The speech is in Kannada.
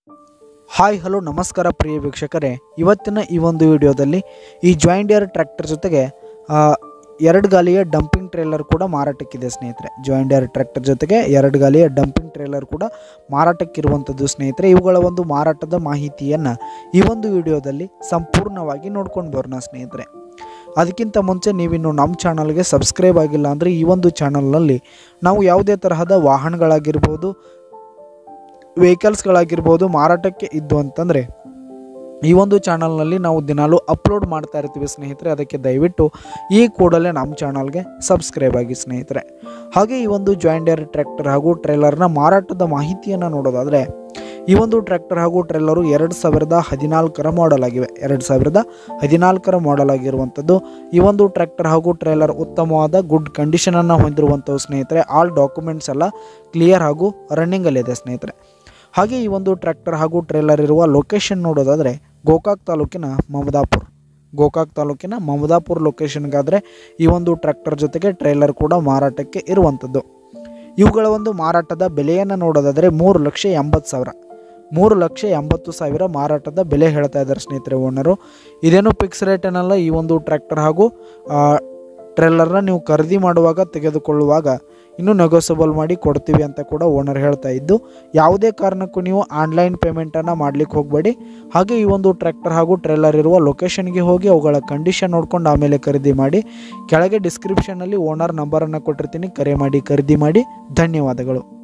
ಹಾಯ್ ಹಲೋ ನಮಸ್ಕಾರ ಪ್ರಿಯ ವೀಕ್ಷಕರೇ ಇವತ್ತಿನ ಈ ಒಂದು ವಿಡಿಯೋದಲ್ಲಿ ಈ ಜಾಯಿಂಡಿಯರ್ ಟ್ರ್ಯಾಕ್ಟರ್ ಜೊತೆಗೆ ಆ, ಎರಡು ಗಾಲಿಯ ಡಂಪಿಂಗ್ ಟ್ರೇಲರ್ ಕೂಡ ಮಾರಾಟಕ್ಕಿದೆ ಸ್ನೇಹಿತರೆ ಜಾಯಿಂಡಿಯರ್ ಟ್ರ್ಯಾಕ್ಟರ್ ಜೊತೆಗೆ ಎರಡು ಗಾಲಿಯ ಡಂಪಿಂಗ್ ಟ್ರೇಲರ್ ಕೂಡ ಮಾರಾಟಕ್ಕಿರುವಂಥದ್ದು ಸ್ನೇಹಿತರೆ ಇವುಗಳ ಒಂದು ಮಾರಾಟದ ಮಾಹಿತಿಯನ್ನು ಈ ಒಂದು ವಿಡಿಯೋದಲ್ಲಿ ಸಂಪೂರ್ಣವಾಗಿ ನೋಡ್ಕೊಂಡು ಬರೋಣ ಸ್ನೇಹಿತರೆ ಅದಕ್ಕಿಂತ ಮುಂಚೆ ನೀವಿನ್ನು ನಮ್ಮ ಚಾನಲ್ಗೆ ಸಬ್ಸ್ಕ್ರೈಬ್ ಆಗಿಲ್ಲ ಅಂದರೆ ಈ ಒಂದು ಚಾನಲ್ನಲ್ಲಿ ನಾವು ಯಾವುದೇ ತರಹದ ವಾಹನಗಳಾಗಿರ್ಬೋದು ವೆಹಿಕಲ್ಸ್ಗಳಾಗಿರ್ಬೋದು ಮಾರಾಟಕ್ಕೆ ಇದ್ದು ಅಂತಂದರೆ ಈ ಒಂದು ಚಾನಲ್ನಲ್ಲಿ ನಾವು ದಿನಾಲೂ ಅಪ್ಲೋಡ್ ಮಾಡ್ತಾ ಇರ್ತೀವಿ ಸ್ನೇಹಿತರೆ ಅದಕ್ಕೆ ದಯವಿಟ್ಟು ಈ ಕೂಡಲೇ ನಮ್ಮ ಚಾನಲ್ಗೆ ಸಬ್ಸ್ಕ್ರೈಬ್ ಆಗಿ ಸ್ನೇಹಿತರೆ ಹಾಗೆ ಈ ಒಂದು ಜಾಯಿಂಡರ್ ಟ್ರ್ಯಾಕ್ಟರ್ ಹಾಗೂ ಟ್ರೇಲರ್ನ ಮಾರಾಟದ ಮಾಹಿತಿಯನ್ನು ನೋಡೋದಾದರೆ ಈ ಒಂದು ಟ್ರ್ಯಾಕ್ಟರ್ ಹಾಗೂ ಟ್ರೇಲರು ಎರಡು ಸಾವಿರದ ಹದಿನಾಲ್ಕರ ಮಾಡೆಲ್ ಆಗಿವೆ ಎರಡು ಸಾವಿರದ ಹದಿನಾಲ್ಕರ ಮಾಡೆಲ್ ಆಗಿರುವಂಥದ್ದು ಈ ಒಂದು ಟ್ರ್ಯಾಕ್ಟರ್ ಹಾಗೂ ಟ್ರೇಲರ್ ಉತ್ತಮವಾದ ಗುಡ್ ಕಂಡೀಷನನ್ನು ಹೊಂದಿರುವಂಥವು ಸ್ನೇಹಿತರೆ ಆಲ್ ಡಾಕ್ಯುಮೆಂಟ್ಸ್ ಎಲ್ಲ ಕ್ಲಿಯರ್ ಹಾಗೂ ರನ್ನಿಂಗಲ್ಲಿದೆ ಸ್ನೇಹಿತರೆ ಹಾಗೆ ಈ ಒಂದು ಟ್ರ್ಯಾಕ್ಟರ್ ಹಾಗೂ ಟ್ರೇಲರ್ ಇರುವ ಲೊಕೇಶನ್ ನೋಡೋದಾದರೆ ಗೋಕಾಕ್ ತಾಲೂಕಿನ ಮಮದಾಪುರ್ ಗೋಕಾಕ್ ತಾಲೂಕಿನ ಮಮದಾಪುರ್ ಲೊಕೇಶನ್ಗಾದರೆ ಈ ಒಂದು ಟ್ರ್ಯಾಕ್ಟರ್ ಜೊತೆಗೆ ಟ್ರೇಲರ್ ಕೂಡ ಮಾರಾಟಕ್ಕೆ ಇರುವಂಥದ್ದು ಇವುಗಳ ಒಂದು ಮಾರಾಟದ ಬೆಲೆಯನ್ನು ನೋಡೋದಾದರೆ ಮೂರು ಲಕ್ಷ ಎಂಬತ್ತು ಸಾವಿರ ಮೂರು ಲಕ್ಷ ಎಂಬತ್ತು ಸಾವಿರ ಮಾರಾಟದ ಬೆಲೆ ಹೇಳ್ತಾ ಇದ್ದಾರೆ ಸ್ನೇಹಿತರೆ ಓನರು ಇದೇನು ಫಿಕ್ಸ್ ರೇಟೇನಲ್ಲ ಈ ಒಂದು ಟ್ರ್ಯಾಕ್ಟರ್ ಹಾಗೂ ಟ್ರೇಲರ್ನ ನೀವು ಖರೀದಿ ಮಾಡುವಾಗ ತೆಗೆದುಕೊಳ್ಳುವಾಗ ಇನ್ನೂ ನೆಗೋಸಬಲ್ ಮಾಡಿ ಕೊಡ್ತೀವಿ ಅಂತ ಕೂಡ ಓನರ್ ಹೇಳ್ತಾ ಇದ್ದು ಯಾವುದೇ ಕಾರಣಕ್ಕೂ ನೀವು ಆನ್ಲೈನ್ ಪೇಮೆಂಟನ್ನು ಮಾಡಲಿಕ್ಕೆ ಹೋಗಬೇಡಿ ಹಾಗೆ ಈ ಒಂದು ಟ್ರ್ಯಾಕ್ಟರ್ ಹಾಗೂ ಟ್ರೇಲರ್ ಇರುವ ಲೊಕೇಶನ್ಗೆ ಹೋಗಿ ಅವುಗಳ ಕಂಡೀಷನ್ ನೋಡ್ಕೊಂಡು ಆಮೇಲೆ ಖರೀದಿ ಮಾಡಿ ಕೆಳಗೆ ಡಿಸ್ಕ್ರಿಪ್ಷನ್ನಲ್ಲಿ ಓನರ್ ನಂಬರನ್ನು ಕೊಟ್ಟಿರ್ತೀನಿ ಕರೆ ಮಾಡಿ ಖರೀದಿ ಮಾಡಿ ಧನ್ಯವಾದಗಳು